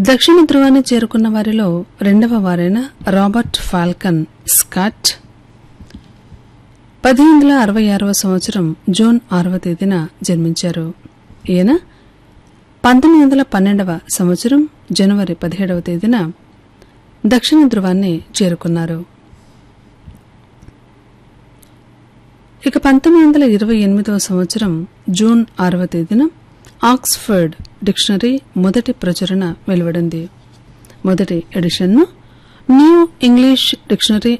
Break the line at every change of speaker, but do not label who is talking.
దక్షిణ ధృవాన్ని చేరుకున్న వారిలో రెండవ వారైన రాబర్ట్ ఫాల్కన్ స్కాట్ పదిహేను వందల అరవై ఆరవ సంవత్సరం జూన్ ఆరవ తేదీన జన్మించారు ఈయన పంతొమ్మిది వందల పన్నెండవ సంవత్సరం జనవరి పదిహేడవ తేదీన దక్షిణ ధృవాన్ని చేరుకున్నారు ఇక పంతొమ్మిది వందల ఇరవై ఎనిమిదవ సంవత్సరం జూన్ ఆరవ తేదీన ఆక్స్ఫర్డ్ డిక్షనరీ మొదటి ప్రచురణ వెలువడింది మొదటి ఎడిషన్ను న్యూ ఇంగ్లీష్ డిక్షనరీ